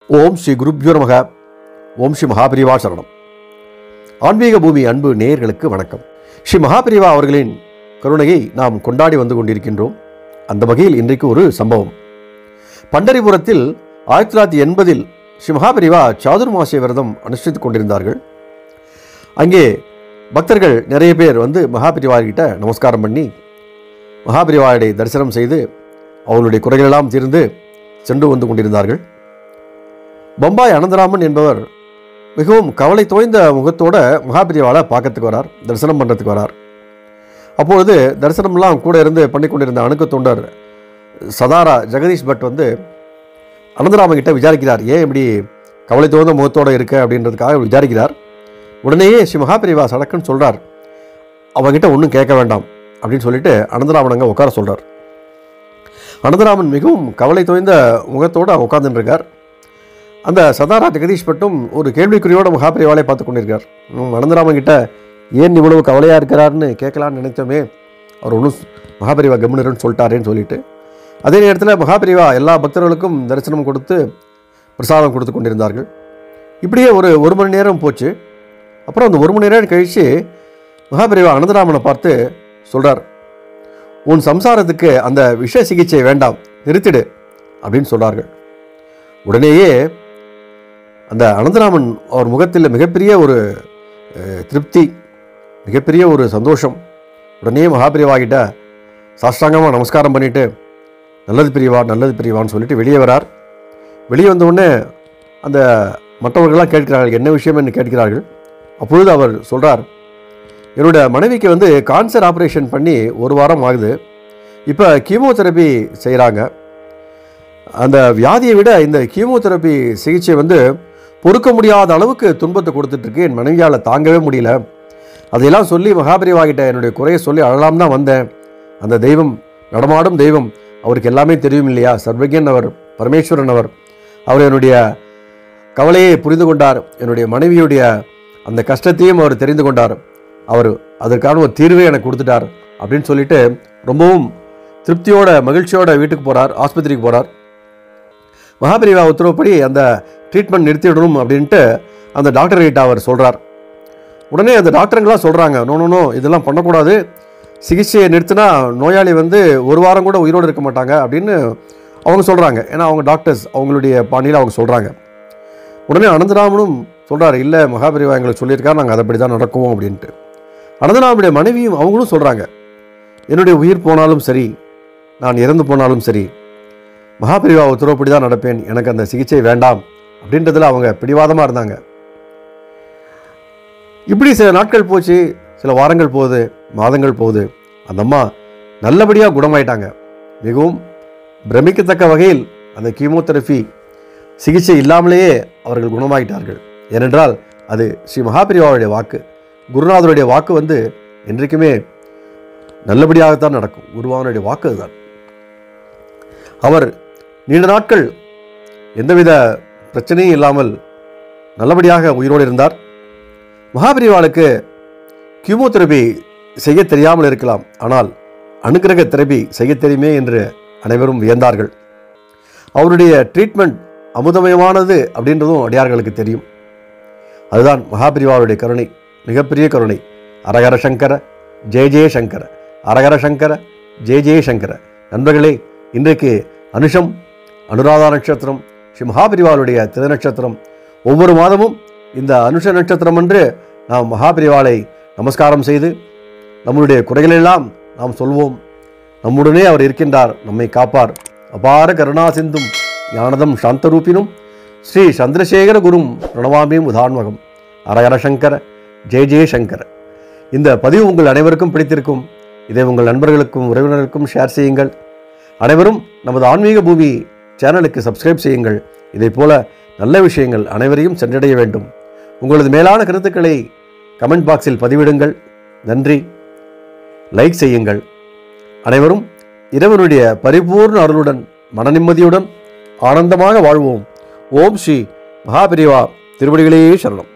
ஓம் ஸ்ரீ குருப்யோ நமக ஓம் ஸ்ரீ மகாபிரிவா சரணம் ஆன்மீக பூமி அன்பு நேயர்களுக்கு வணக்கம் ஸ்ரீ மகாபிரிவா அவர்களின் கருணையை நாம் கொண்டாடி வந்து கொண்டிருக்கின்றோம் அந்த வகையில் இன்றைக்கு ஒரு சம்பவம் பண்டரிபுரத்தில் ஆயிரத்தி தொள்ளாயிரத்தி எண்பதில் ஸ்ரீ மகாபிரிவா சாதுர்மாசிய விரதம் அனுஷ்டித்துக் கொண்டிருந்தார்கள் அங்கே பக்தர்கள் நிறைய பேர் வந்து மகாபிரிவா கிட்ட நமஸ்காரம் பண்ணி மகாபிரிவாயை தரிசனம் செய்து அவர்களுடைய குறைகளெல்லாம் தீர்ந்து சென்று வந்து கொண்டிருந்தார்கள் பம்பாய் அனந்தராமன் என்பவர் மிகவும் கவலை தோய்ந்த முகத்தோட மகாபிரிவாவை பார்க்கறதுக்கு வரார் தரிசனம் பண்ணுறதுக்கு வரார் அப்பொழுது தரிசனம்லாம் கூட இருந்து பண்ணி கொண்டிருந்த அணுக்கு தொண்டர் சதாரா ஜெகதீஷ் பட் வந்து அனந்தராமன் கிட்ட விசாரிக்கிறார் ஏன் இப்படி கவலை தோய்ந்த முகத்தோட இருக்க அப்படின்றதுக்காக விசாரிக்கிறார் உடனேயே ஸ்ரீ மகாபிரிவா சடக்குன்னு சொல்கிறார் அவங்ககிட்ட ஒன்றும் கேட்க வேண்டாம் அப்படின்னு சொல்லிட்டு அனந்தராமன் அங்கே உட்கார சொல்கிறார் அனந்தராமன் மிகவும் கவலை தோய்ந்த முகத்தோடு அங்கே உட்கார்ந்துட்டு இருக்கார் அந்த சதாரா ஜெகதீஷ் பட்டும் ஒரு கேள்விக்குறியோட மகாபிரிவாலை பார்த்து கொண்டிருக்கார் ம், அனந்தராமன் கிட்ட ஏன் இவ்வளவு கவலையாக இருக்கிறாருன்னு கேட்கலான்னு நினைத்தோமே அவர் ஒன்றும் மகாபிரிவா கம்முனருன்னு சொல்லிட்டாரேன்னு சொல்லிட்டு அதே நேரத்தில் மகாபிரிவா எல்லா பக்தர்களுக்கும் தரிசனம் கொடுத்து பிரசாதம் கொடுத்து கொண்டிருந்தார்கள் இப்படியே ஒரு ஒரு மணி நேரம் போச்சு அப்புறம் அந்த ஒரு மணி நேரம் கழித்து மகாபிரிவா அனந்தராமனை பார்த்து சொல்கிறார் உன் சம்சாரத்துக்கு அந்த விஷ சிகிச்சை வேண்டாம் நிறுத்திடு அப்படின்னு சொல்கிறார்கள் உடனேயே அந்த அனந்தராமன் அவர் முகத்தில் மிகப்பெரிய ஒரு அஹ், திருப்தி மிகப்பெரிய ஒரு சந்தோஷம் உடனே மகாபிரிவாகிட்ட சாஷ்டாங்கமாக நமஸ்காரம் பண்ணிட்டு நல்லது பிரிவா நல்லது பிரிவான்னு சொல்லிட்டு வெளியே வரார் வெளியே வந்த உடனே அந்த மற்றவர்கள்லாம் கேட்கிறார்கள் என்ன விஷயம் என்று கேட்கிறார்கள் அப்பொழுது அவர் சொல்கிறார் என்னோட மனைவிக்கு வந்து கான்சர் ஆப்ரேஷன் பண்ணி ஒரு வாரம் ஆகுது இப்போ கீமோதெரபி செய்கிறாங்க அந்த வியாதியை விட இந்த கீமோதெரபி சிகிச்சை வந்து பொறுக்க முடியாத அளவுக்கு துன்பத்தை கொடுத்துட்ருக்கு என் மனைவியால் தாங்கவே முடியல அதையெல்லாம் சொல்லி மகாபரிவா கிட்ட என்னுடைய குறையை சொல்லி அழலாம் தான் வந்தேன் அந்த தெய்வம் நடமாடும் தெய்வம் அவருக்கு எல்லாமே தெரியும் இல்லையா சர்வஜன் அவர் பரமேஸ்வரன் அவர் அவர் என்னுடைய கவலையை புரிந்து கொண்டார் என்னுடைய மனைவியுடைய அந்த கஷ்டத்தையும் அவர் தெரிந்து கொண்டார் அவர் அதற்கான ஒரு தீர்வை எனக்கு கொடுத்துட்டார் அப்படின்னு சொல்லிட்டு ரொம்பவும் திருப்தியோட மகிழ்ச்சியோட வீட்டுக்கு போகிறார் ஆஸ்பத்திரிக்கு போகிறார் மகாபிரிவா உத்தரவுப்படி அந்த ட்ரீட்மெண்ட் நிறுத்திடணும் அப்படின்ட்டு அந்த டாக்டர்கிட்ட அவர் சொல்கிறார் உடனே அந்த டாக்டருங்களாம் சொல்கிறாங்க நோ நோ நோ இதெல்லாம் பண்ணக்கூடாது சிகிச்சையை நிறுத்தினா நோயாளி வந்து ஒரு வாரம் கூட உயிரோடு இருக்க மாட்டாங்க அப்படின்னு அவங்க சொல்கிறாங்க ஏன்னா அவங்க டாக்டர்ஸ் அவங்களுடைய பாணியில் அவங்க சொல்கிறாங்க உடனே அனந்தராமனும் சொல்கிறார் இல்லை மகாபிரிவா எங்களுக்கு சொல்லியிருக்காரு நாங்கள் அதைப்படி தான் நடக்குவோம் அப்படின்ட்டு அனந்தராமனுடைய மனைவியும் அவங்களும் சொல்கிறாங்க என்னுடைய உயிர் போனாலும் சரி நான் இறந்து போனாலும் சரி மகாபிரிவா உத்தரவுப்படி தான் நடப்பேன் எனக்கு அந்த சிகிச்சை வேண்டாம் அப்படின்றதுல அவங்க பிடிவாதமாக இருந்தாங்க இப்படி சில நாட்கள் போச்சு சில வாரங்கள் போகுது மாதங்கள் போகுது அந்த அம்மா நல்லபடியாக குணமாயிட்டாங்க மிகவும் பிரமிக்கத்தக்க வகையில் அந்த கீமோதெரபி சிகிச்சை இல்லாமலேயே அவர்கள் குணமாயிட்டார்கள் ஏனென்றால் அது ஸ்ரீ மகாபிரிவாவுடைய வாக்கு குருநாதருடைய வாக்கு வந்து என்றைக்குமே நல்லபடியாகத்தான் நடக்கும் குருவானுடைய வாக்கு அதுதான் அவர் நீண்ட நாட்கள் எந்தவித பிரச்சனையும் இல்லாமல் நல்லபடியாக உயிரோடு இருந்தார் மகாபிரிவாளுக்கு கீமோதெரபி செய்ய தெரியாமல் இருக்கலாம் ஆனால் அனுக்கிரக தெரபி செய்ய தெரியுமே என்று அனைவரும் வியந்தார்கள் அவருடைய ட்ரீட்மெண்ட் அமுதமயமானது அப்படின்றதும் அடியார்களுக்கு தெரியும் அதுதான் மகாபிரிவாவுடைய கருணை மிகப்பெரிய கருணை அரகர சங்கர ஜெய ஜெய சங்கர அரகர சங்கர ஜெய ஜெய சங்கர நண்பர்களே இன்றைக்கு அனுஷம் அனுராதா நட்சத்திரம் ஸ்ரீ மகாபிரிவாளுடைய திருநட்சத்திரம் ஒவ்வொரு மாதமும் இந்த அனுஷ நட்சத்திரம் அன்று நாம் மகாபிரிவாளை நமஸ்காரம் செய்து நம்முடைய குறைகளெல்லாம் நாம் சொல்வோம் நம்முடனே அவர் இருக்கின்றார் நம்மை காப்பார் அபார கருணா சிந்தும் ஞானதம் சாந்தரூபினும் ஸ்ரீ சந்திரசேகர குரும் பிரணவாமியும் உதான்மகம் அரகர சங்கர ஜெய ஜெய சங்கர இந்த பதிவு உங்கள் அனைவருக்கும் பிடித்திருக்கும் இதை உங்கள் நண்பர்களுக்கும் உறவினர்களுக்கும் ஷேர் செய்யுங்கள் அனைவரும் நமது ஆன்மீக பூமி சேனலுக்கு சப்ஸ்கிரைப் செய்யுங்கள் இதைப் போல நல்ல விஷயங்கள் அனைவரையும் சென்றடைய வேண்டும் உங்களது மேலான கருத்துக்களை கமெண்ட் பாக்ஸில் பதிவிடுங்கள் நன்றி லைக் செய்யுங்கள் அனைவரும் இறைவனுடைய பரிபூர்ண அருளுடன் மன நிம்மதியுடன் ஆனந்தமாக வாழ்வோம் ஓம் ஸ்ரீ மகாபிரிவா திருவடிகளே சரணம்